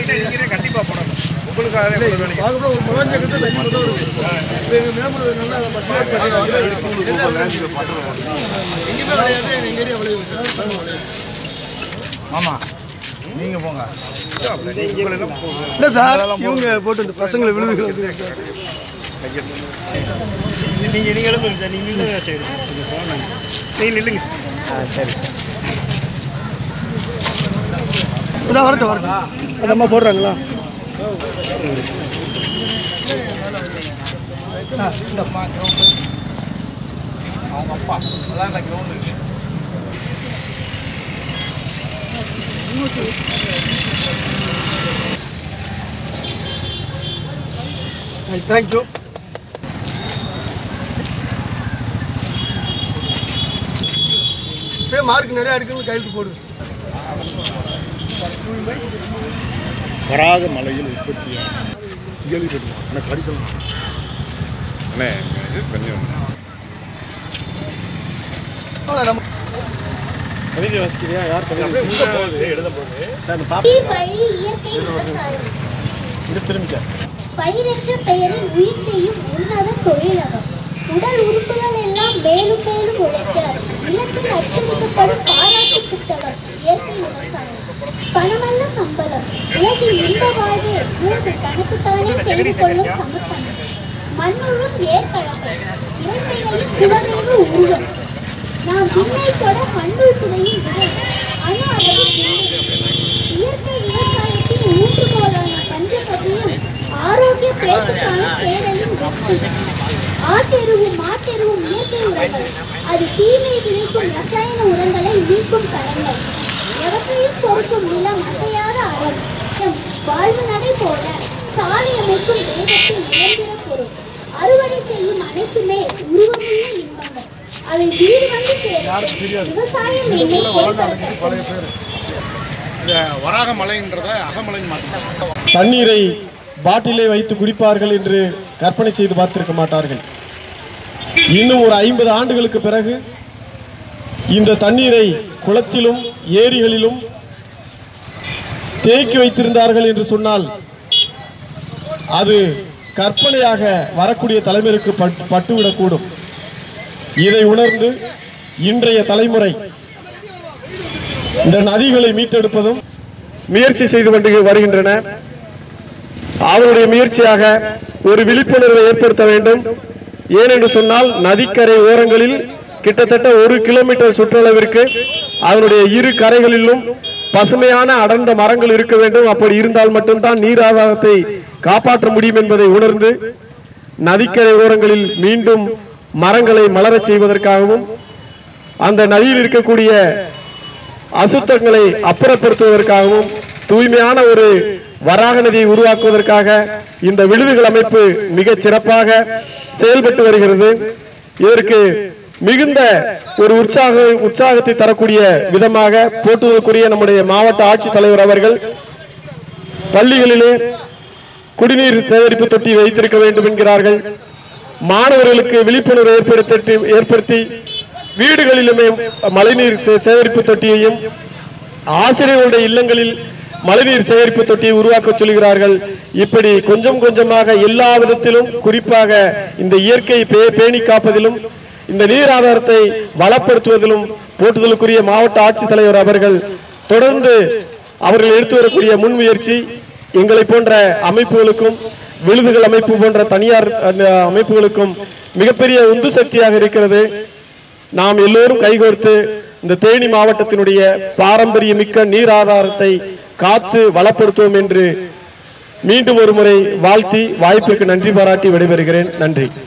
கண்டிப்பா போடணும் உங்களுக்காக பார்க்கப்போ ஒரு மகான் ஜெகத்தை தண்ணி மட்டும் வருது இப்போ எங்கள் மேம்பூர் நல்லா பசுமையாக பண்ணிடுறாங்க எங்கேயுமே விளையாது எங்கள் ஏரியா விளைய வச்சு விளையாது ஆமா நீங்க போங்க உங்களெல்லாம் போங்க. இல்லை சார் இவங்க போட்டு இந்த பசங்களை விழுதுகளை வச்சுருக்காங்க நீங்க நீங்க எழுப்புங்க சார் நீங்க நில்லுங்க சரி கொஞ்சம் போங்க நீங்க நில்லுங்க சார் சரி இதான் வரட்டும் வரட்டும் அந்த அம்மா போடுறாங்களா ஆ, இந்த அவங்க அப்பா அதான் இந்த கிரவுண்ட் தேங்க்யூ இப்போயே மார்க் நிறையா எடுக்கணும்னு கையெழுத்து போடு வராக மலையில் உற்பத்தியாக கேள்விப்பட்டிருக்கோம் ஆனால் கரிசல் அண்ணே இது கொஞ்சம் ஆ, நம்ம கவிதை வாசிக்கிறியா யார் கவிதை எழுத போகுது நீர் வழி இயற்கை விவசாயம் இது திரும்பிக்க பயிரற்ற பெயரில் உயிர் செய்யும் உன்னத தொழிலகம் உடல் உறுப்புகள் எல்லாம் மேலும் மேலும் உழைக்க இல்லத்தில் அச்சடிக்கப்படும் பாராட்டு புத்தகம் இயற்கை விவசாயம் பணமல்ல சம்பளம் உலகின் இன்ப வாழ்வு உனது தனக்குத்தானே செய்து கொள்ளும் சமர்ப்பணம் மண்ணுறும் ஏற்கழகம் இயற்கைகளின் குலதெய்வ உருவம் நாம் விண்ணை தொட மண்ணுள் புதையும் விதை அணு அளவு விண்ணை. இயற்கை விவசாயத்தின் ஊன்றுகோலான பஞ்சகவியம் ஆரோக்கிய பிழைப்புக்கான தேடலின் வெற்றி ஆட்டெருவும் மாட்டெருவும் இயற்கை உரங்கள் அது தீமை விதைக்கும் ரசாயன உரங்களை நீக்கும் கரங்கள் எவற்றையும் பொறுக்கும் நிலம் அசையாத அறம் எம் வாழ்வு நடை போல சாலை அமைக்கும் வேகத்தின் இயந்திர பொருள் அறுவடை செய்யும் அனைத்துமே உருவமுள்ள இன்பங்கள் அவை வீடு வந்து சேரும் விவசாயம் என்னும் பொறுப்பற்ற இந்த வராக மலைன்றத அகமலைன்னு மாற்றிட்டாங்க தண்ணீரை பாட்டிலே வைத்து குடிப்பார்கள் என்று கற்பனை செய்து பார்த்திருக்க மாட்டார்கள் இன்னும் ஒரு ஐம்பது ஆண்டுகளுக்கு பிறகு இந்த தண்ணீரை குளத்திலும் ஏரிகளிலும் தேக்கி வைத்திருந்தார்கள் என்று சொன்னால் அது கற்பனையாக வரக்கூடிய தலைமுறைக்கு பட்- பட்டுவிடக்கூடும் இதை உணர்ந்து இன்றைய தலைமுறை இந்த நதிகளை மீட்டெடுப்பதும் முயற்சி செய்து கொண்டு வருகின்றன அவருடைய முயற்சியாக ஒரு விழிப்புணர்வை ஏற்படுத்த வேண்டும் ஏனென்று சொன்னால் நதிக்கரை ஓரங்களில் கிட்டத்தட்ட ஒரு கிலோமீட்டர் சுற்றளவிற்கு அதனுடைய இரு கரைகளிலும் பசுமையான அடர்ந்த மரங்கள் இருக்க வேண்டும் அப்படி இருந்தால் மட்டும்தான் நீர் ஆதாரத்தை காப்பாற்ற முடியும் என்பதை உணர்ந்து நதிக்கரை ஓரங்களில் மீண்டும் மரங்களை மலரச் செய்வதற்காகவும் அந்த நதியில் இருக்கக்கூடிய அசுத்தங்களை அப்புறப்படுத்துவதற்காகவும் தூய்மையான ஒரு வராக நதியை உருவாக்குவதற்காக இந்த விழுதுகள் அமைப்பு மிகச் சிறப்பாக செயல்பட்டு வருகிறது இதற்கு மிகுந்த ஒரு உற்சாக உற்சாகத்தை தரக்கூடிய விதமாக போட்டுதலுக்குரிய நம்முடைய மாவட்ட ஆட்சித்தலைவர் அவர்கள் பள்ளிகளிலே குடிநீர் சேகரிப்பு தொட்டி வைத்திருக்க வேண்டும் என்கிறார்கள் மாணவர்களுக்கு விழிப்புணர்வு ஏற்படுத்தி ஏற்படுத்தி வீடுகளிலுமே மழைநீர் சே- சேகரிப்பு தொட்டியையும் ஆசிரியர்களுடைய இல்லங்களில் மழைநீர் சேகரிப்பு தொட்டியை உருவாக்க சொல்கிறார்கள் இப்படி கொஞ்சம் கொஞ்சமாக எல்லா விதத்திலும் குறிப்பாக இந்த இயற்கை பே- பேணி காப்பதிலும் இந்த நீர் ஆதாரத்தை வளப்படுத்துவதிலும் போட்டுதலுக்குரிய மாவட்ட ஆட்சித்தலைவர் அவர்கள் தொடர்ந்து அவர்கள் எடுத்து வரக்கூடிய முன்முயற்சி எங்களை போன்ற அமைப்புகளுக்கும் விழுதுகள் அமைப்பு போன்ற தனியார் அந்த, அமைப்புகளுக்கும் மிகப்பெரிய உந்து சக்தியாக இருக்கிறது நாம் எல்லோரும் கைகோர்த்து இந்த தேனி மாவட்டத்தினுடைய பாரம்பரியமிக்க நீர் ஆதாரத்தை காத்து வளப்படுத்துவோம் என்று மீண்டும் ஒரு முறை வாழ்த்தி வாய்ப்பிற்கு நன்றி பாராட்டி விடைபெறுகிறேன் நன்றி